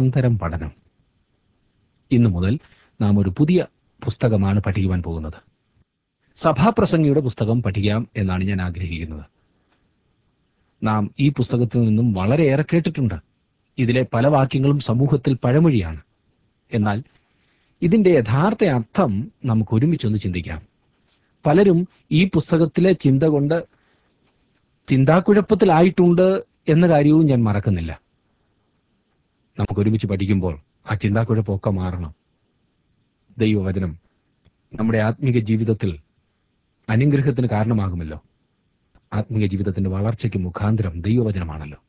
നിരന്തരം പഠനം ഇന്നു മുതൽ നാം ഒരു പുതിയ പുസ്തകമാണ് പഠിക്കുവാൻ പോകുന്നത് സഭാപ്രസംഗിയുടെ പുസ്തകം പഠിക്കാം എന്നാണ് ഞാൻ ആഗ്രഹിക്കുന്നത് നാം ഈ പുസ്തകത്തിൽ നിന്നും വളരെയേറെ കേട്ടിട്ടുണ്ട് ഇതിലെ പല വാക്യങ്ങളും സമൂഹത്തിൽ പഴമൊഴിയാണ് എന്നാൽ ഇതിന്റെ യഥാർത്ഥ അർത്ഥം നമുക്ക് ഒരുമിച്ചൊന്ന് ചിന്തിക്കാം പലരും ഈ പുസ്തകത്തിലെ ചിന്ത കൊണ്ട് ചിന്താക്കുഴപ്പത്തിലായിട്ടുണ്ട് എന്ന കാര്യവും ഞാൻ മറക്കുന്നില്ല നമുക്ക് ഒരുമിച്ച് പഠിക്കുമ്പോൾ ആ ചിന്താക്കുഴപ്പമൊക്കെ മാറണം ദൈവവചനം നമ്മുടെ ആത്മീക ജീവിതത്തിൽ അനുഗ്രഹത്തിന് കാരണമാകുമല്ലോ ആത്മീയ ജീവിതത്തിന്റെ വളർച്ചയ്ക്ക് മുഖാന്തരം ദൈവവചനമാണല്ലോ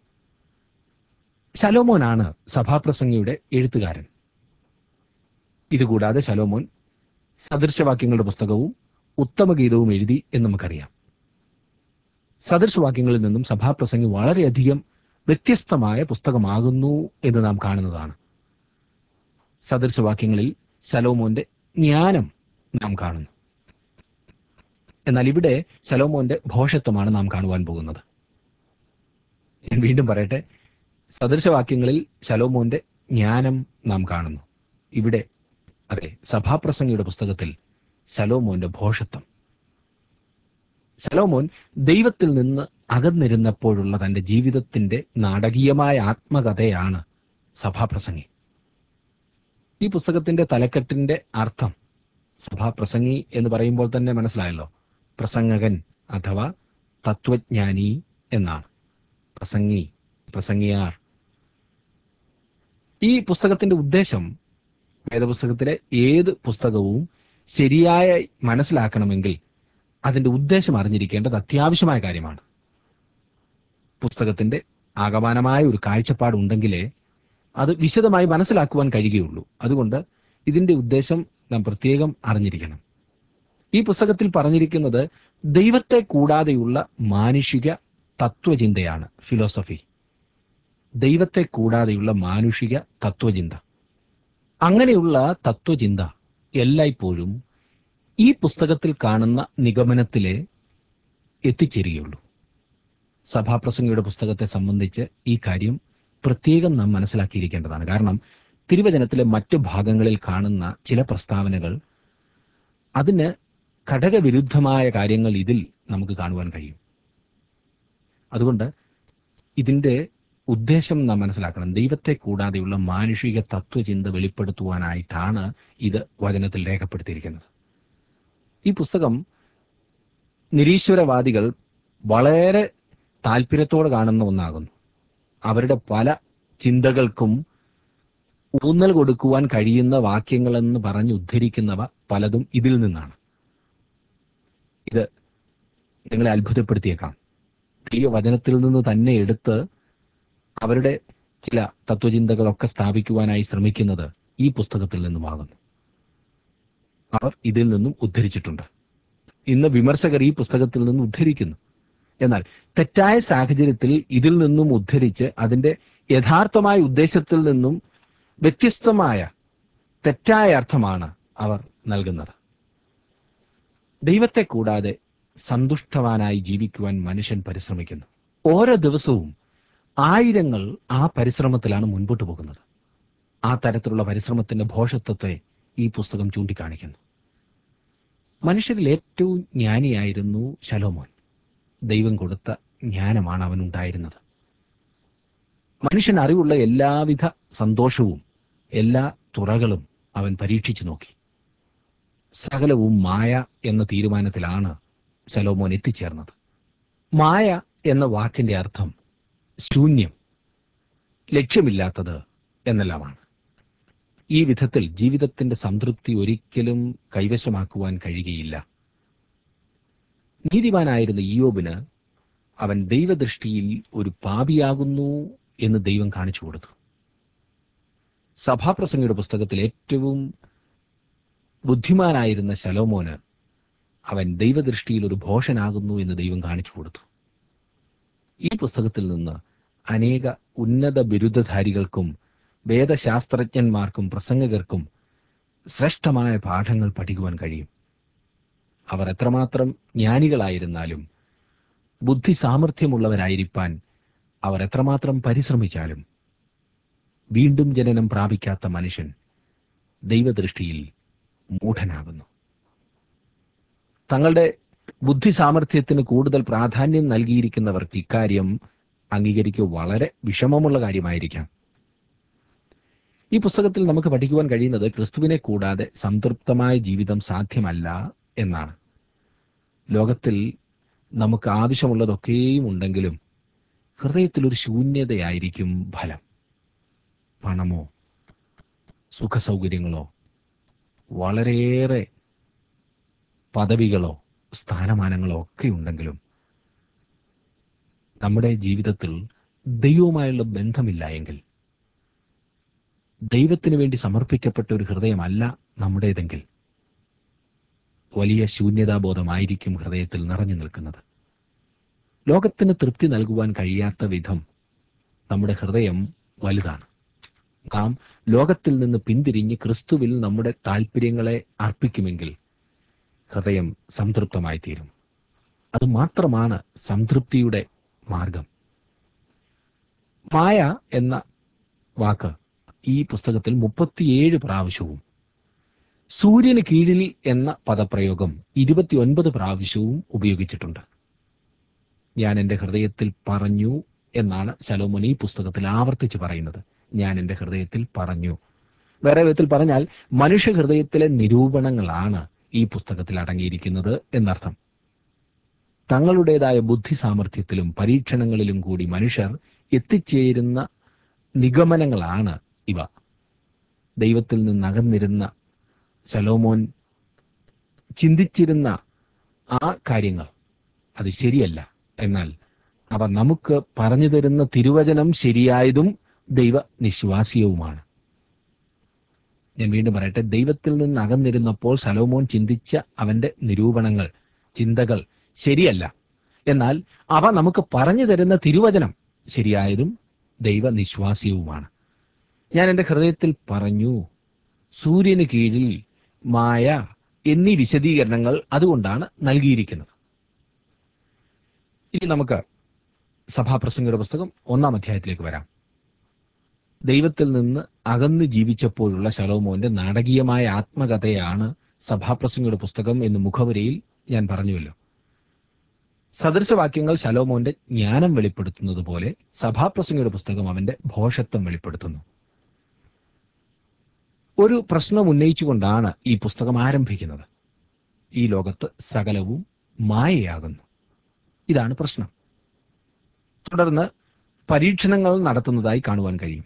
ശലോമോനാണ് സഭാപ്രസംഗിയുടെ എഴുത്തുകാരൻ ഇതുകൂടാതെ ശലോമോൻ സദൃശവാക്യങ്ങളുടെ പുസ്തകവും ഉത്തമഗീതവും എഴുതി എന്ന് നമുക്കറിയാം സദൃശവാക്യങ്ങളിൽ നിന്നും സഭാപ്രസംഗി വളരെയധികം വ്യത്യസ്തമായ പുസ്തകമാകുന്നു എന്ന് നാം കാണുന്നതാണ് സദൃശവാക്യങ്ങളിൽ ശലോമോന്റെ ജ്ഞാനം നാം കാണുന്നു എന്നാൽ ഇവിടെ ശലോമോന്റെ ഭോഷത്വമാണ് നാം കാണുവാൻ പോകുന്നത് ഞാൻ വീണ്ടും പറയട്ടെ സദൃശവാക്യങ്ങളിൽ ശലോമോന്റെ ജ്ഞാനം നാം കാണുന്നു ഇവിടെ അതെ സഭാപ്രസംഗിയുടെ പുസ്തകത്തിൽ ശലോമോന്റെ ഭോഷത്വം ശലോമോൻ ദൈവത്തിൽ നിന്ന് അകന്നിരുന്നപ്പോഴുള്ള തന്റെ ജീവിതത്തിന്റെ നാടകീയമായ ആത്മകഥയാണ് സഭാപ്രസംഗി ഈ പുസ്തകത്തിന്റെ തലക്കെട്ടിന്റെ അർത്ഥം സഭാപ്രസംഗി എന്ന് പറയുമ്പോൾ തന്നെ മനസ്സിലായല്ലോ പ്രസംഗകൻ അഥവാ തത്വജ്ഞാനി എന്നാണ് പ്രസംഗി പ്രസംഗിയാർ ഈ പുസ്തകത്തിന്റെ ഉദ്ദേശം വേദപുസ്തകത്തിലെ ഏത് പുസ്തകവും ശരിയായി മനസ്സിലാക്കണമെങ്കിൽ അതിന്റെ ഉദ്ദേശം അറിഞ്ഞിരിക്കേണ്ടത് അത്യാവശ്യമായ കാര്യമാണ് പുസ്തകത്തിന്റെ ആകമാനമായ ഒരു കാഴ്ചപ്പാട് ഉണ്ടെങ്കിലേ അത് വിശദമായി മനസ്സിലാക്കുവാൻ കഴിയുകയുള്ളൂ അതുകൊണ്ട് ഇതിന്റെ ഉദ്ദേശം നാം പ്രത്യേകം അറിഞ്ഞിരിക്കണം ഈ പുസ്തകത്തിൽ പറഞ്ഞിരിക്കുന്നത് ദൈവത്തെ കൂടാതെയുള്ള മാനുഷിക തത്വചിന്തയാണ് ഫിലോസഫി ദൈവത്തെ കൂടാതെയുള്ള മാനുഷിക തത്വചിന്ത അങ്ങനെയുള്ള തത്വചിന്ത എല്ലായ്പ്പോഴും ഈ പുസ്തകത്തിൽ കാണുന്ന നിഗമനത്തിലെ എത്തിച്ചേരുകയുള്ളൂ സഭാപ്രസംഗിയുടെ പുസ്തകത്തെ സംബന്ധിച്ച് ഈ കാര്യം പ്രത്യേകം നാം മനസ്സിലാക്കിയിരിക്കേണ്ടതാണ് കാരണം തിരുവചനത്തിലെ മറ്റു ഭാഗങ്ങളിൽ കാണുന്ന ചില പ്രസ്താവനകൾ അതിന് ഘടകവിരുദ്ധമായ കാര്യങ്ങൾ ഇതിൽ നമുക്ക് കാണുവാൻ കഴിയും അതുകൊണ്ട് ഇതിന്റെ ഉദ്ദേശം നാം മനസ്സിലാക്കണം ദൈവത്തെ കൂടാതെയുള്ള മാനുഷിക തത്വചിന്ത വെളിപ്പെടുത്തുവാനായിട്ടാണ് ഇത് വചനത്തിൽ രേഖപ്പെടുത്തിയിരിക്കുന്നത് ഈ പുസ്തകം നിരീശ്വരവാദികൾ വളരെ താല്പര്യത്തോടെ കാണുന്ന ഒന്നാകുന്നു അവരുടെ പല ചിന്തകൾക്കും ഊന്നൽ കൊടുക്കുവാൻ കഴിയുന്ന വാക്യങ്ങളെന്ന് പറഞ്ഞ് ഉദ്ധരിക്കുന്നവ പലതും ഇതിൽ നിന്നാണ് ഇത് നിങ്ങളെ അത്ഭുതപ്പെടുത്തിയേക്കാം ദൈവവചനത്തിൽ നിന്ന് തന്നെ എടുത്ത് അവരുടെ ചില തത്വചിന്തകളൊക്കെ സ്ഥാപിക്കുവാനായി ശ്രമിക്കുന്നത് ഈ പുസ്തകത്തിൽ നിന്നുമാകുന്നു അവർ ഇതിൽ നിന്നും ഉദ്ധരിച്ചിട്ടുണ്ട് ഇന്ന് വിമർശകർ ഈ പുസ്തകത്തിൽ നിന്ന് ഉദ്ധരിക്കുന്നു എന്നാൽ തെറ്റായ സാഹചര്യത്തിൽ ഇതിൽ നിന്നും ഉദ്ധരിച്ച് അതിന്റെ യഥാർത്ഥമായ ഉദ്ദേശത്തിൽ നിന്നും വ്യത്യസ്തമായ തെറ്റായ അർത്ഥമാണ് അവർ നൽകുന്നത് ദൈവത്തെ കൂടാതെ സന്തുഷ്ടവാനായി ജീവിക്കുവാൻ മനുഷ്യൻ പരിശ്രമിക്കുന്നു ഓരോ ദിവസവും ആയിരങ്ങൾ ആ പരിശ്രമത്തിലാണ് മുൻപോട്ട് പോകുന്നത് ആ തരത്തിലുള്ള പരിശ്രമത്തിന്റെ ഭോഷത്വത്തെ ഈ പുസ്തകം ചൂണ്ടിക്കാണിക്കുന്നു മനുഷ്യരിൽ ഏറ്റവും ജ്ഞാനിയായിരുന്നു ശലോമോൻ ദൈവം കൊടുത്ത ജ്ഞാനമാണ് അവനുണ്ടായിരുന്നത് മനുഷ്യൻ അറിവുള്ള എല്ലാവിധ സന്തോഷവും എല്ലാ തുറകളും അവൻ പരീക്ഷിച്ചു നോക്കി സകലവും മായ എന്ന തീരുമാനത്തിലാണ് ശലോമോൻ എത്തിച്ചേർന്നത് മായ എന്ന വാക്കിന്റെ അർത്ഥം ശൂന്യം ലക്ഷ്യമില്ലാത്തത് എന്നെല്ലാമാണ് ഈ വിധത്തിൽ ജീവിതത്തിന്റെ സംതൃപ്തി ഒരിക്കലും കൈവശമാക്കുവാൻ കഴിയുകയില്ല നീതിമാനായിരുന്ന ഇയോബിന് അവൻ ദൈവദൃഷ്ടിയിൽ ഒരു പാപിയാകുന്നു എന്ന് ദൈവം കാണിച്ചു കൊടുത്തു സഭാപ്രസംഗിയുടെ പുസ്തകത്തിൽ ഏറ്റവും ബുദ്ധിമാനായിരുന്ന ശലോമോന് അവൻ ദൈവദൃഷ്ടിയിൽ ഒരു ഭോഷനാകുന്നു എന്ന് ദൈവം കാണിച്ചു കൊടുത്തു ഈ പുസ്തകത്തിൽ നിന്ന് അനേക ഉന്നത ബിരുദധാരികൾക്കും വേദശാസ്ത്രജ്ഞന്മാർക്കും പ്രസംഗകർക്കും ശ്രേഷ്ഠമായ പാഠങ്ങൾ പഠിക്കുവാൻ കഴിയും അവർ എത്രമാത്രം ജ്ഞാനികളായിരുന്നാലും ബുദ്ധി സാമർഥ്യമുള്ളവരായിരിക്കാൻ അവർ എത്രമാത്രം പരിശ്രമിച്ചാലും വീണ്ടും ജനനം പ്രാപിക്കാത്ത മനുഷ്യൻ ദൈവദൃഷ്ടിയിൽ മൂഢനാകുന്നു തങ്ങളുടെ ബുദ്ധി സാമർഥ്യത്തിന് കൂടുതൽ പ്രാധാന്യം നൽകിയിരിക്കുന്നവർക്ക് ഇക്കാര്യം അംഗീകരിക്കുക വളരെ വിഷമമുള്ള കാര്യമായിരിക്കാം ഈ പുസ്തകത്തിൽ നമുക്ക് പഠിക്കുവാൻ കഴിയുന്നത് ക്രിസ്തുവിനെ കൂടാതെ സംതൃപ്തമായ ജീവിതം സാധ്യമല്ല എന്നാണ് ലോകത്തിൽ നമുക്ക് ആവശ്യമുള്ളതൊക്കെയും ഉണ്ടെങ്കിലും ഹൃദയത്തിൽ ഒരു ശൂന്യതയായിരിക്കും ഫലം പണമോ സുഖസൗകര്യങ്ങളോ വളരെയേറെ പദവികളോ സ്ഥാനമാനങ്ങളോ ഒക്കെ ഉണ്ടെങ്കിലും നമ്മുടെ ജീവിതത്തിൽ ദൈവവുമായുള്ള ബന്ധമില്ല എങ്കിൽ ദൈവത്തിന് വേണ്ടി സമർപ്പിക്കപ്പെട്ട ഒരു ഹൃദയമല്ല നമ്മുടേതെങ്കിൽ വലിയ ശൂന്യതാബോധമായിരിക്കും ഹൃദയത്തിൽ നിറഞ്ഞു നിൽക്കുന്നത് ലോകത്തിന് തൃപ്തി നൽകുവാൻ കഴിയാത്ത വിധം നമ്മുടെ ഹൃദയം വലുതാണ് നാം ലോകത്തിൽ നിന്ന് പിന്തിരിഞ്ഞ് ക്രിസ്തുവിൽ നമ്മുടെ താല്പര്യങ്ങളെ അർപ്പിക്കുമെങ്കിൽ ഹൃദയം സംതൃപ്തമായി തീരും അത് മാത്രമാണ് സംതൃപ്തിയുടെ മാർഗം മായ എന്ന വാക്ക് ഈ പുസ്തകത്തിൽ മുപ്പത്തിയേഴ് പ്രാവശ്യവും സൂര്യന് കീഴിൽ എന്ന പദപ്രയോഗം ഇരുപത്തിയൊൻപത് പ്രാവശ്യവും ഉപയോഗിച്ചിട്ടുണ്ട് ഞാൻ എൻ്റെ ഹൃദയത്തിൽ പറഞ്ഞു എന്നാണ് ശലോമോൻ ഈ പുസ്തകത്തിൽ ആവർത്തിച്ച് പറയുന്നത് ഞാൻ എൻ്റെ ഹൃദയത്തിൽ പറഞ്ഞു വേറെ വിധത്തിൽ പറഞ്ഞാൽ മനുഷ്യ ഹൃദയത്തിലെ നിരൂപണങ്ങളാണ് ഈ പുസ്തകത്തിൽ അടങ്ങിയിരിക്കുന്നത് എന്നർത്ഥം തങ്ങളുടേതായ ബുദ്ധി സാമർഥ്യത്തിലും പരീക്ഷണങ്ങളിലും കൂടി മനുഷ്യർ എത്തിച്ചേരുന്ന നിഗമനങ്ങളാണ് ഇവ ദൈവത്തിൽ നിന്നകന്നിരുന്ന ശലോമോൻ ചിന്തിച്ചിരുന്ന ആ കാര്യങ്ങൾ അത് ശരിയല്ല എന്നാൽ അവ നമുക്ക് പറഞ്ഞു തരുന്ന തിരുവചനം ശരിയായതും ദൈവ നിശ്വാസീയവുമാണ് ഞാൻ വീണ്ടും പറയട്ടെ ദൈവത്തിൽ നിന്ന് അകന്നിരുന്നപ്പോൾ ശലോമോൻ ചിന്തിച്ച അവന്റെ നിരൂപണങ്ങൾ ചിന്തകൾ ശരിയല്ല എന്നാൽ അവ നമുക്ക് പറഞ്ഞു തരുന്ന തിരുവചനം ശരിയായതും ദൈവ നിശ്വാസ്യവുമാണ് ഞാൻ എൻ്റെ ഹൃദയത്തിൽ പറഞ്ഞു സൂര്യന് കീഴിൽ മായ എന്നീ വിശദീകരണങ്ങൾ അതുകൊണ്ടാണ് നൽകിയിരിക്കുന്നത് ഇനി നമുക്ക് സഭാപ്രസംഗയുടെ പുസ്തകം ഒന്നാം അധ്യായത്തിലേക്ക് വരാം ദൈവത്തിൽ നിന്ന് അകന്ന് ജീവിച്ചപ്പോഴുള്ള ശലോമോന്റെ നാടകീയമായ ആത്മകഥയാണ് സഭാപ്രസംഗയുടെ പുസ്തകം എന്ന് മുഖവരയിൽ ഞാൻ പറഞ്ഞുവല്ലോ സദൃശവാക്യങ്ങൾ ശലോമോന്റെ ജ്ഞാനം വെളിപ്പെടുത്തുന്നത് പോലെ സഭാപ്രസംഗയുടെ പുസ്തകം അവന്റെ ഭോഷത്വം വെളിപ്പെടുത്തുന്നു ഒരു പ്രശ്നം ഉന്നയിച്ചുകൊണ്ടാണ് ഈ പുസ്തകം ആരംഭിക്കുന്നത് ഈ ലോകത്ത് സകലവും മായയാകുന്നു ഇതാണ് പ്രശ്നം തുടർന്ന് പരീക്ഷണങ്ങൾ നടത്തുന്നതായി കാണുവാൻ കഴിയും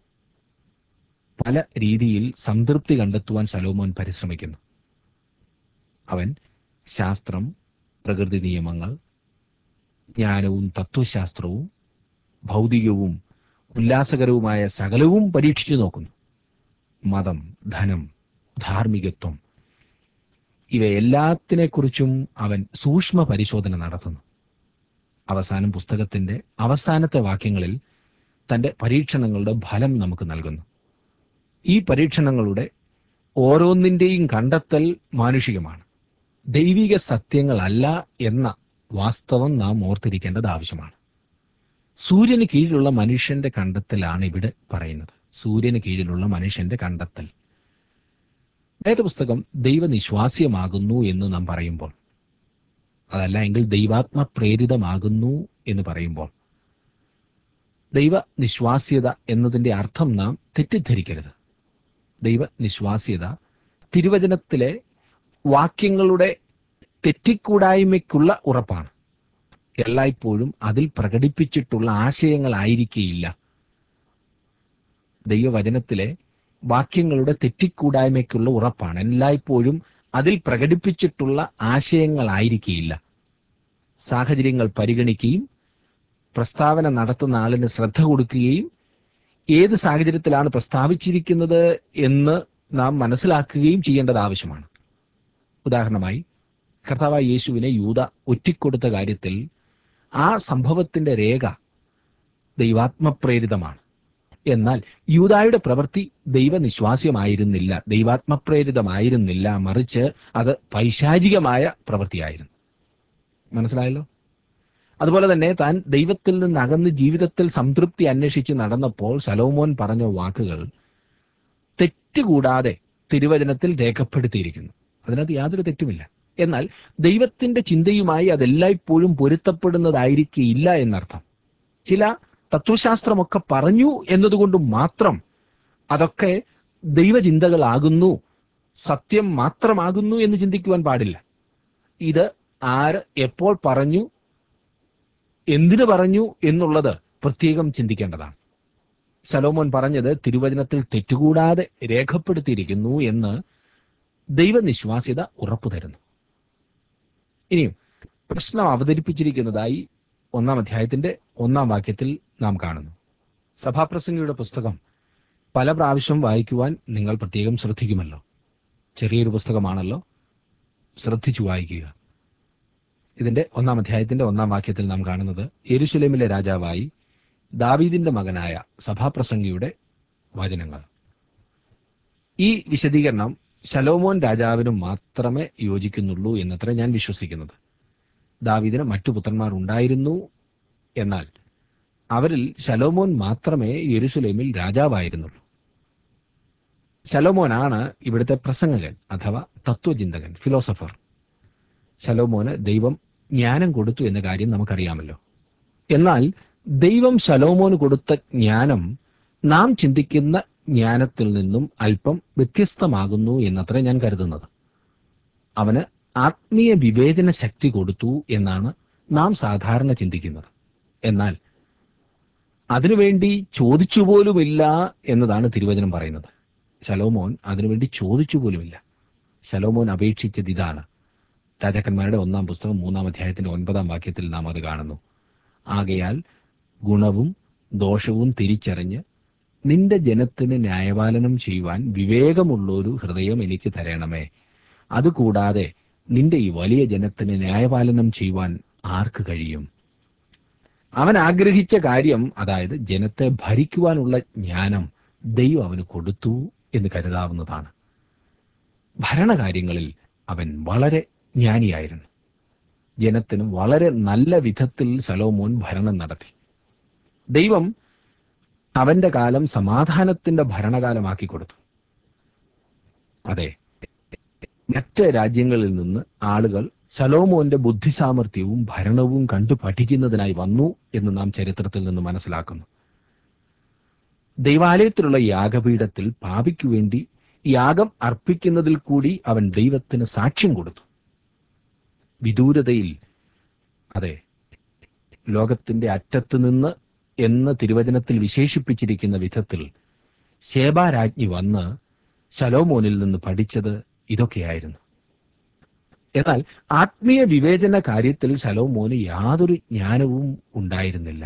പല രീതിയിൽ സംതൃപ്തി കണ്ടെത്തുവാൻ സലോമോൻ പരിശ്രമിക്കുന്നു അവൻ ശാസ്ത്രം പ്രകൃതി നിയമങ്ങൾ ജ്ഞാനവും തത്വശാസ്ത്രവും ഭൗതികവും ഉല്ലാസകരവുമായ സകലവും പരീക്ഷിച്ചു നോക്കുന്നു മതം ധനം ധാർമ്മികത്വം ഇവയെല്ലാത്തിനെക്കുറിച്ചും അവൻ സൂക്ഷ്മ പരിശോധന നടത്തുന്നു അവസാനം പുസ്തകത്തിന്റെ അവസാനത്തെ വാക്യങ്ങളിൽ തന്റെ പരീക്ഷണങ്ങളുടെ ഫലം നമുക്ക് നൽകുന്നു ഈ പരീക്ഷണങ്ങളുടെ ഓരോന്നിന്റെയും കണ്ടെത്തൽ മാനുഷികമാണ് ദൈവിക സത്യങ്ങളല്ല എന്ന വാസ്തവം നാം ഓർത്തിരിക്കേണ്ടത് ആവശ്യമാണ് സൂര്യന് കീഴിലുള്ള മനുഷ്യന്റെ കണ്ടെത്തലാണ് ഇവിടെ പറയുന്നത് സൂര്യന് കീഴിലുള്ള മനുഷ്യന്റെ കണ്ടെത്തൽ വേദപുസ്തകം ദൈവനിശ്വാസ്യമാകുന്നു എന്ന് നാം പറയുമ്പോൾ അതല്ല എങ്കിൽ ദൈവാത്മ പ്രേരിതമാകുന്നു എന്ന് പറയുമ്പോൾ ദൈവ നിശ്വാസ്യത എന്നതിന്റെ അർത്ഥം നാം തെറ്റിദ്ധരിക്കരുത് ദൈവ നിശ്വാസ്യത തിരുവചനത്തിലെ വാക്യങ്ങളുടെ തെറ്റിക്കൂടായ്മയ്ക്കുള്ള ഉറപ്പാണ് എല്ലായ്പ്പോഴും അതിൽ പ്രകടിപ്പിച്ചിട്ടുള്ള ആശയങ്ങളായിരിക്കേയില്ല ദൈവവചനത്തിലെ വാക്യങ്ങളുടെ തെറ്റിക്കൂടായ്മയ്ക്കുള്ള ഉറപ്പാണ് എല്ലായ്പ്പോഴും അതിൽ പ്രകടിപ്പിച്ചിട്ടുള്ള ആശയങ്ങളായിരിക്കേയില്ല സാഹചര്യങ്ങൾ പരിഗണിക്കുകയും പ്രസ്താവന നടത്തുന്ന ആളിന് ശ്രദ്ധ കൊടുക്കുകയും ഏത് സാഹചര്യത്തിലാണ് പ്രസ്താവിച്ചിരിക്കുന്നത് എന്ന് നാം മനസ്സിലാക്കുകയും ചെയ്യേണ്ടത് ആവശ്യമാണ് ഉദാഹരണമായി കർത്താവായ യേശുവിനെ യൂത ഒറ്റിക്കൊടുത്ത കാര്യത്തിൽ ആ സംഭവത്തിന്റെ രേഖ ദൈവാത്മപ്രേരിതമാണ് എന്നാൽ യൂതായുടെ പ്രവൃത്തി ദൈവനിശ്വാസ്യമായിരുന്നില്ല ദൈവാത്മപ്രേരിതമായിരുന്നില്ല മറിച്ച് അത് പൈശാചികമായ പ്രവൃത്തിയായിരുന്നു മനസ്സിലായല്ലോ അതുപോലെ തന്നെ താൻ ദൈവത്തിൽ നിന്ന് അകന്ന് ജീവിതത്തിൽ സംതൃപ്തി അന്വേഷിച്ച് നടന്നപ്പോൾ ശലോമോൻ പറഞ്ഞ വാക്കുകൾ തെറ്റുകൂടാതെ തിരുവചനത്തിൽ രേഖപ്പെടുത്തിയിരിക്കുന്നു അതിനകത്ത് യാതൊരു തെറ്റുമില്ല എന്നാൽ ദൈവത്തിന്റെ ചിന്തയുമായി അതെല്ലായ്പ്പോഴും പൊരുത്തപ്പെടുന്നതായിരിക്കില്ല എന്നർത്ഥം ചില തത്വശാസ്ത്രമൊക്കെ പറഞ്ഞു എന്നതുകൊണ്ട് മാത്രം അതൊക്കെ ദൈവചിന്തകളാകുന്നു സത്യം മാത്രമാകുന്നു എന്ന് ചിന്തിക്കുവാൻ പാടില്ല ഇത് ആര് എപ്പോൾ പറഞ്ഞു എന്തിനു പറഞ്ഞു എന്നുള്ളത് പ്രത്യേകം ചിന്തിക്കേണ്ടതാണ് ശലോമോൻ പറഞ്ഞത് തിരുവചനത്തിൽ തെറ്റുകൂടാതെ രേഖപ്പെടുത്തിയിരിക്കുന്നു എന്ന് ദൈവനിശ്വാസ്യത ഉറപ്പു തരുന്നു ഇനിയും പ്രശ്നം അവതരിപ്പിച്ചിരിക്കുന്നതായി ഒന്നാം അധ്യായത്തിന്റെ ഒന്നാം വാക്യത്തിൽ നാം കാണുന്നു സഭാപ്രസംഗിയുടെ പുസ്തകം പല പ്രാവശ്യം വായിക്കുവാൻ നിങ്ങൾ പ്രത്യേകം ശ്രദ്ധിക്കുമല്ലോ ചെറിയൊരു പുസ്തകമാണല്ലോ ശ്രദ്ധിച്ചു വായിക്കുക ഇതിന്റെ ഒന്നാം അധ്യായത്തിന്റെ ഒന്നാം വാക്യത്തിൽ നാം കാണുന്നത് യെരുശലേമിലെ രാജാവായി ദാവീദിന്റെ മകനായ സഭാപ്രസംഗിയുടെ വചനങ്ങൾ ഈ വിശദീകരണം ശലോമോൻ രാജാവിന് മാത്രമേ യോജിക്കുന്നുള്ളൂ എന്നത്ര ഞാൻ വിശ്വസിക്കുന്നത് ദാവീദിന് മറ്റു പുത്രന്മാർ ഉണ്ടായിരുന്നു എന്നാൽ അവരിൽ ശലോമോൻ മാത്രമേ യെരുസലേമിൽ രാജാവായിരുന്നുള്ളൂ ശലോമോനാണ് ഇവിടുത്തെ പ്രസംഗകൻ അഥവാ തത്വചിന്തകൻ ഫിലോസഫർ ശലോമോന് ദൈവം ജ്ഞാനം കൊടുത്തു എന്ന കാര്യം നമുക്കറിയാമല്ലോ എന്നാൽ ദൈവം ശലോമോന് കൊടുത്ത ജ്ഞാനം നാം ചിന്തിക്കുന്ന ജ്ഞാനത്തിൽ നിന്നും അല്പം വ്യത്യസ്തമാകുന്നു എന്നത്ര ഞാൻ കരുതുന്നത് അവന് ആത്മീയ വിവേചന ശക്തി കൊടുത്തു എന്നാണ് നാം സാധാരണ ചിന്തിക്കുന്നത് എന്നാൽ അതിനുവേണ്ടി ചോദിച്ചു പോലുമില്ല എന്നതാണ് തിരുവചനം പറയുന്നത് ശലോമോൻ അതിനുവേണ്ടി ചോദിച്ചു പോലുമില്ല ശലോമോൻ അപേക്ഷിച്ചത് ഇതാണ് രാജാക്കന്മാരുടെ ഒന്നാം പുസ്തകം മൂന്നാം അധ്യായത്തിന്റെ ഒൻപതാം വാക്യത്തിൽ നാം അത് കാണുന്നു ആകയാൽ ഗുണവും ദോഷവും തിരിച്ചറിഞ്ഞ് നിന്റെ ജനത്തിന് ന്യായപാലനം ചെയ്യുവാൻ വിവേകമുള്ളൊരു ഹൃദയം എനിക്ക് തരണമേ അതുകൂടാതെ നിന്റെ ഈ വലിയ ജനത്തിന് ന്യായപാലനം ചെയ്യുവാൻ ആർക്ക് കഴിയും അവൻ ആഗ്രഹിച്ച കാര്യം അതായത് ജനത്തെ ഭരിക്കുവാനുള്ള ജ്ഞാനം ദൈവം അവന് കൊടുത്തു എന്ന് കരുതാവുന്നതാണ് ഭരണകാര്യങ്ങളിൽ അവൻ വളരെ ജ്ഞാനിയായിരുന്നു ജനത്തിന് വളരെ നല്ല വിധത്തിൽ സലോമോൻ ഭരണം നടത്തി ദൈവം അവന്റെ കാലം സമാധാനത്തിന്റെ ഭരണകാലമാക്കി കൊടുത്തു അതെ മറ്റ് രാജ്യങ്ങളിൽ നിന്ന് ആളുകൾ ശലോമോന്റെ ബുദ്ധിസാമർഥ്യവും ഭരണവും കണ്ടു പഠിക്കുന്നതിനായി വന്നു എന്ന് നാം ചരിത്രത്തിൽ നിന്ന് മനസ്സിലാക്കുന്നു ദൈവാലയത്തിലുള്ള യാഗപീഠത്തിൽ പാപിക്കു വേണ്ടി യാഗം അർപ്പിക്കുന്നതിൽ കൂടി അവൻ ദൈവത്തിന് സാക്ഷ്യം കൊടുത്തു വിദൂരതയിൽ അതെ ലോകത്തിന്റെ അറ്റത്ത് നിന്ന് എന്ന് തിരുവചനത്തിൽ വിശേഷിപ്പിച്ചിരിക്കുന്ന വിധത്തിൽ ശേബാരാജ്ഞി വന്ന് ശലോമോനിൽ നിന്ന് പഠിച്ചത് ഇതൊക്കെയായിരുന്നു എന്നാൽ ആത്മീയ വിവേചന കാര്യത്തിൽ ശലോമോന് യാതൊരു ജ്ഞാനവും ഉണ്ടായിരുന്നില്ല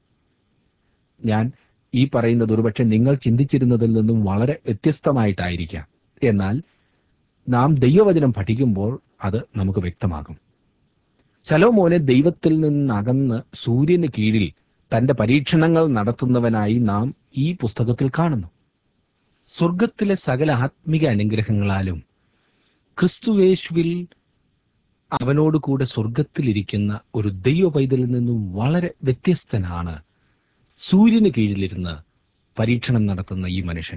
ഞാൻ ഈ പറയുന്നത് ഒരുപക്ഷെ നിങ്ങൾ ചിന്തിച്ചിരുന്നതിൽ നിന്നും വളരെ വ്യത്യസ്തമായിട്ടായിരിക്കാം എന്നാൽ നാം ദൈവവചനം പഠിക്കുമ്പോൾ അത് നമുക്ക് വ്യക്തമാകും ശലോമോനെ ദൈവത്തിൽ നിന്നകന്ന് സൂര്യന് കീഴിൽ തന്റെ പരീക്ഷണങ്ങൾ നടത്തുന്നവനായി നാം ഈ പുസ്തകത്തിൽ കാണുന്നു സ്വർഗത്തിലെ സകല ആത്മിക അനുഗ്രഹങ്ങളാലും ക്രിസ്തുവേശുവിൽ അവനോട് കൂടെ സ്വർഗത്തിലിരിക്കുന്ന ഒരു ദൈവ പൈതലിൽ നിന്നും വളരെ വ്യത്യസ്തനാണ് സൂര്യന് കീഴിലിരുന്ന് പരീക്ഷണം നടത്തുന്ന ഈ മനുഷ്യൻ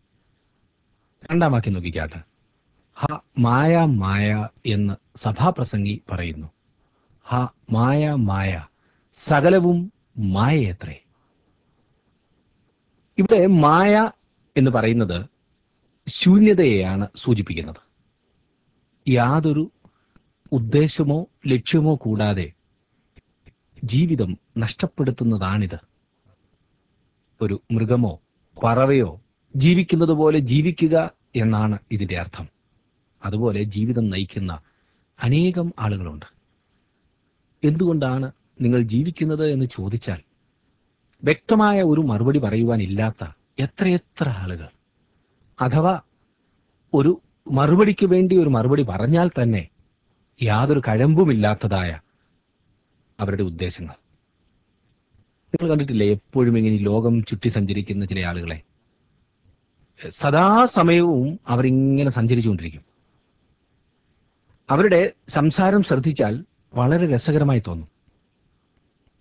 രണ്ടാം വാക്യം നോക്കിക്കാട്ടെ ഹ മായ മായ എന്ന് സഭാപ്രസംഗി പറയുന്നു ഹ മായ മായ സകലവും മായയത്രേ ഇവിടെ മായ എന്ന് പറയുന്നത് ശൂന്യതയെയാണ് സൂചിപ്പിക്കുന്നത് യാതൊരു ഉദ്ദേശമോ ലക്ഷ്യമോ കൂടാതെ ജീവിതം നഷ്ടപ്പെടുത്തുന്നതാണിത് ഒരു മൃഗമോ പറവയോ ജീവിക്കുന്നത് പോലെ ജീവിക്കുക എന്നാണ് ഇതിന്റെ അർത്ഥം അതുപോലെ ജീവിതം നയിക്കുന്ന അനേകം ആളുകളുണ്ട് എന്തുകൊണ്ടാണ് നിങ്ങൾ ജീവിക്കുന്നത് എന്ന് ചോദിച്ചാൽ വ്യക്തമായ ഒരു മറുപടി പറയുവാനില്ലാത്ത എത്രയെത്ര ആളുകൾ അഥവാ ഒരു മറുപടിക്ക് വേണ്ടി ഒരു മറുപടി പറഞ്ഞാൽ തന്നെ യാതൊരു കഴമ്പുമില്ലാത്തതായ അവരുടെ ഉദ്ദേശങ്ങൾ നിങ്ങൾ കണ്ടിട്ടില്ലേ എപ്പോഴും ഇങ്ങനെ ഈ ലോകം ചുറ്റി സഞ്ചരിക്കുന്ന ചില ആളുകളെ സദാസമയവും അവരിങ്ങനെ സഞ്ചരിച്ചുകൊണ്ടിരിക്കും അവരുടെ സംസാരം ശ്രദ്ധിച്ചാൽ വളരെ രസകരമായി തോന്നും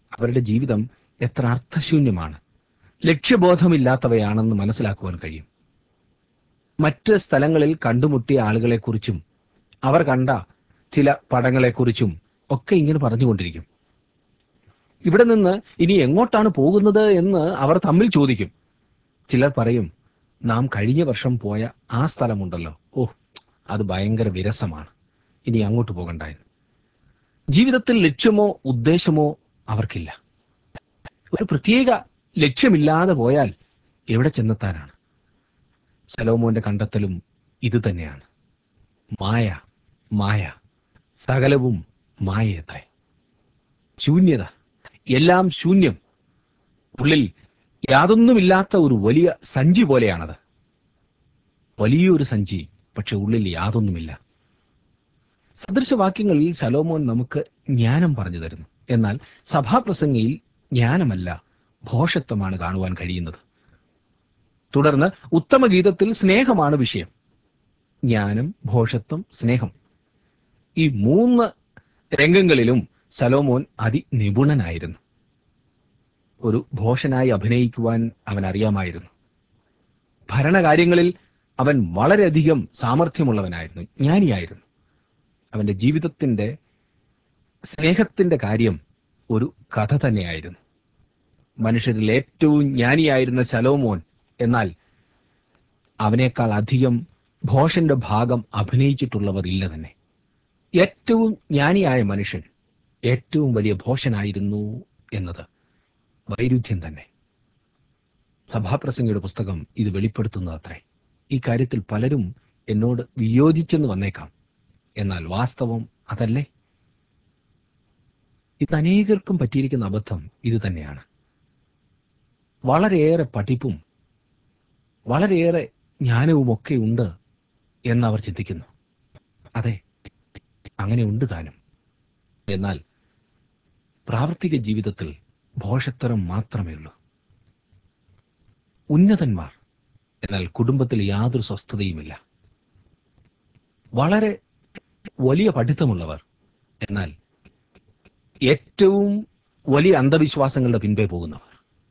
അവരുടെ ജീവിതം എത്ര അർത്ഥശൂന്യമാണ് ലക്ഷ്യബോധമില്ലാത്തവയാണെന്ന് മനസ്സിലാക്കുവാൻ കഴിയും മറ്റ് സ്ഥലങ്ങളിൽ കണ്ടുമുട്ടിയ ആളുകളെക്കുറിച്ചും അവർ കണ്ട ചില പടങ്ങളെക്കുറിച്ചും ഒക്കെ ഇങ്ങനെ പറഞ്ഞുകൊണ്ടിരിക്കും ഇവിടെ നിന്ന് ഇനി എങ്ങോട്ടാണ് പോകുന്നത് എന്ന് അവർ തമ്മിൽ ചോദിക്കും ചിലർ പറയും നാം കഴിഞ്ഞ വർഷം പോയ ആ സ്ഥലമുണ്ടല്ലോ ഓ അത് ഭയങ്കര വിരസമാണ് ഇനി അങ്ങോട്ട് പോകണ്ടായിരുന്നു ജീവിതത്തിൽ ലക്ഷ്യമോ ഉദ്ദേശമോ അവർക്കില്ല ഒരു പ്രത്യേക ലക്ഷ്യമില്ലാതെ പോയാൽ എവിടെ ചെന്നെത്താനാണ് സലോമോന്റെ കണ്ടെത്തലും ഇത് തന്നെയാണ് മായ മായ സകലവും മായയത്രേ ശൂന്യത എല്ലാം ശൂന്യം ഉള്ളിൽ യാതൊന്നുമില്ലാത്ത ഒരു വലിയ സഞ്ചി പോലെയാണത് വലിയൊരു സഞ്ചി പക്ഷെ ഉള്ളിൽ യാതൊന്നുമില്ല സദൃശവാക്യങ്ങളിൽ ശലോമോൻ നമുക്ക് ജ്ഞാനം പറഞ്ഞു തരുന്നു എന്നാൽ സഭാപ്രസംഗയിൽ ജ്ഞാനമല്ല ഭോഷത്വമാണ് കാണുവാൻ കഴിയുന്നത് തുടർന്ന് ഉത്തമഗീതത്തിൽ സ്നേഹമാണ് വിഷയം ജ്ഞാനം ഭോഷത്വം സ്നേഹം ഈ മൂന്ന് രംഗങ്ങളിലും സലോമോൻ അതിനിപുണനായിരുന്നു ഒരു ഭോഷനായി അഭിനയിക്കുവാൻ അവൻ അറിയാമായിരുന്നു ഭരണകാര്യങ്ങളിൽ അവൻ വളരെയധികം സാമർഥ്യമുള്ളവനായിരുന്നു ജ്ഞാനിയായിരുന്നു അവന്റെ ജീവിതത്തിന്റെ സ്നേഹത്തിന്റെ കാര്യം ഒരു കഥ തന്നെയായിരുന്നു മനുഷ്യരിൽ ഏറ്റവും ജ്ഞാനിയായിരുന്ന ശലോമോൻ എന്നാൽ അവനേക്കാൾ അധികം ഭോഷന്റെ ഭാഗം അഭിനയിച്ചിട്ടുള്ളവർ ഇല്ല തന്നെ ഏറ്റവും ജ്ഞാനിയായ മനുഷ്യൻ ഏറ്റവും വലിയ ഭോഷനായിരുന്നു എന്നത് വൈരുദ്ധ്യം തന്നെ സഭാപ്രസംഗിയുടെ പുസ്തകം ഇത് വെളിപ്പെടുത്തുന്നത് അത്രേ ഈ കാര്യത്തിൽ പലരും എന്നോട് വിയോജിച്ചെന്ന് വന്നേക്കാം എന്നാൽ വാസ്തവം അതല്ലേ ഇത് അനേകർക്കും പറ്റിയിരിക്കുന്ന അബദ്ധം ഇത് തന്നെയാണ് വളരെയേറെ പഠിപ്പും വളരെയേറെ ജ്ഞാനവുമൊക്കെ ഉണ്ട് എന്നവർ ചിന്തിക്കുന്നു അതെ അങ്ങനെ ഉണ്ട് താനും എന്നാൽ പ്രാവർത്തിക ജീവിതത്തിൽ ഭോഷത്തരം മാത്രമേ ഉള്ളൂ ഉന്നതന്മാർ എന്നാൽ കുടുംബത്തിൽ യാതൊരു സ്വസ്ഥതയുമില്ല വളരെ വലിയ പഠിത്തമുള്ളവർ എന്നാൽ ഏറ്റവും വലിയ അന്ധവിശ്വാസങ്ങളുടെ പിൻപേ പോകുന്നവർ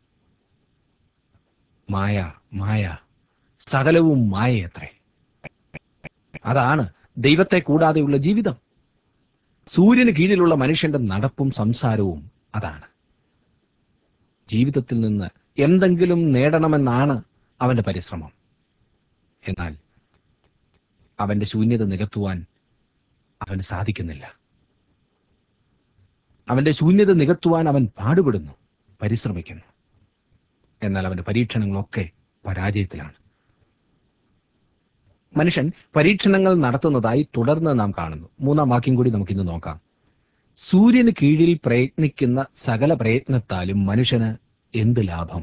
മായ മായ സകലവും മായയത്രേ അതാണ് ദൈവത്തെ കൂടാതെയുള്ള ജീവിതം സൂര്യന് കീഴിലുള്ള മനുഷ്യന്റെ നടപ്പും സംസാരവും അതാണ് ജീവിതത്തിൽ നിന്ന് എന്തെങ്കിലും നേടണമെന്നാണ് അവന്റെ പരിശ്രമം എന്നാൽ അവന്റെ ശൂന്യത നികത്തുവാൻ അവന് സാധിക്കുന്നില്ല അവന്റെ ശൂന്യത നികത്തുവാൻ അവൻ പാടുപെടുന്നു പരിശ്രമിക്കുന്നു എന്നാൽ അവന്റെ പരീക്ഷണങ്ങളൊക്കെ പരാജയത്തിലാണ് മനുഷ്യൻ പരീക്ഷണങ്ങൾ നടത്തുന്നതായി തുടർന്ന് നാം കാണുന്നു മൂന്നാം വാക്യം കൂടി നമുക്കിന്ന് നോക്കാം സൂര്യന് കീഴിൽ പ്രയത്നിക്കുന്ന സകല പ്രയത്നത്താലും മനുഷ്യന് എന്ത് ലാഭം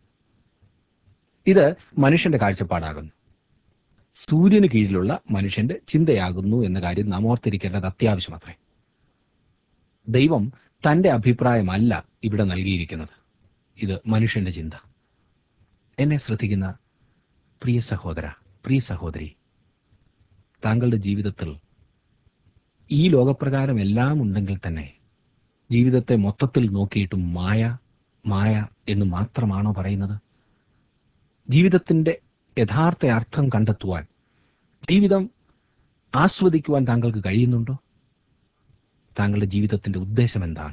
ഇത് മനുഷ്യന്റെ കാഴ്ചപ്പാടാകുന്നു സൂര്യന് കീഴിലുള്ള മനുഷ്യന്റെ ചിന്തയാകുന്നു എന്ന കാര്യം നാം ഓർത്തിരിക്കേണ്ടത് അത്യാവശ്യമത്രേ ദൈവം തന്റെ അഭിപ്രായമല്ല ഇവിടെ നൽകിയിരിക്കുന്നത് ഇത് മനുഷ്യന്റെ ചിന്ത എന്നെ ശ്രദ്ധിക്കുന്ന പ്രിയ സഹോദര പ്രിയ സഹോദരി താങ്കളുടെ ജീവിതത്തിൽ ഈ ലോകപ്രകാരം എല്ലാം ഉണ്ടെങ്കിൽ തന്നെ ജീവിതത്തെ മൊത്തത്തിൽ നോക്കിയിട്ടും മായ മായ എന്ന് മാത്രമാണോ പറയുന്നത് ജീവിതത്തിന്റെ യഥാർത്ഥ അർത്ഥം കണ്ടെത്തുവാൻ ജീവിതം ആസ്വദിക്കുവാൻ താങ്കൾക്ക് കഴിയുന്നുണ്ടോ താങ്കളുടെ ജീവിതത്തിന്റെ ഉദ്ദേശം എന്താണ്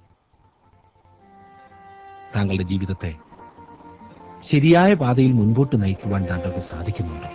താങ്കളുടെ ജീവിതത്തെ ശരിയായ പാതയിൽ മുൻപോട്ട് നയിക്കുവാൻ താങ്കൾക്ക് സാധിക്കുന്നുണ്ടോ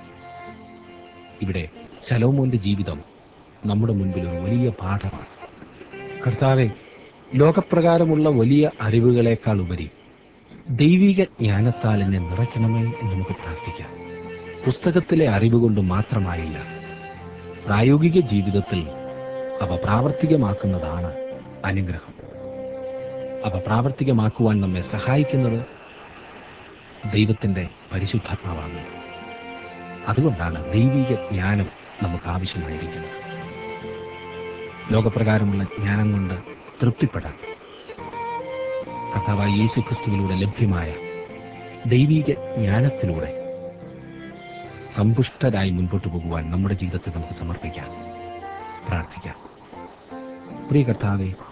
ഇവിടെ ശലോമോന്റെ ജീവിതം നമ്മുടെ മുൻപിൽ ഒരു വലിയ പാഠമാണ് കർത്താവെ ലോകപ്രകാരമുള്ള വലിയ അറിവുകളെക്കാൾ ഉപരി ദൈവിക ജ്ഞാനത്താൽ എന്നെ നിറയ്ക്കണമേ എന്ന് നമുക്ക് പ്രാർത്ഥിക്കാം പുസ്തകത്തിലെ അറിവ് കൊണ്ട് മാത്രമായില്ല പ്രായോഗിക ജീവിതത്തിൽ അവ പ്രാവർത്തികമാക്കുന്നതാണ് അനുഗ്രഹം അവ പ്രാവർത്തികമാക്കുവാൻ നമ്മെ സഹായിക്കുന്നത് ദൈവത്തിന്റെ പരിശുദ്ധാത്മാവാണ് അതുകൊണ്ടാണ് ദൈവിക ജ്ഞാനം നമുക്ക് ആവശ്യമായിരിക്കുന്നത് ലോകപ്രകാരമുള്ള ജ്ഞാനം കൊണ്ട് തൃപ്തിപ്പെടാൻ കർത്താവായ യേശു ക്രിസ്തുവിലൂടെ ലഭ്യമായ ദൈവിക ജ്ഞാനത്തിലൂടെ സമ്പുഷ്ടരായി മുൻപോട്ട് പോകുവാൻ നമ്മുടെ ജീവിതത്തെ നമുക്ക് സമർപ്പിക്കാം പ്രാർത്ഥിക്കാം പ്രിയ കർത്താവെ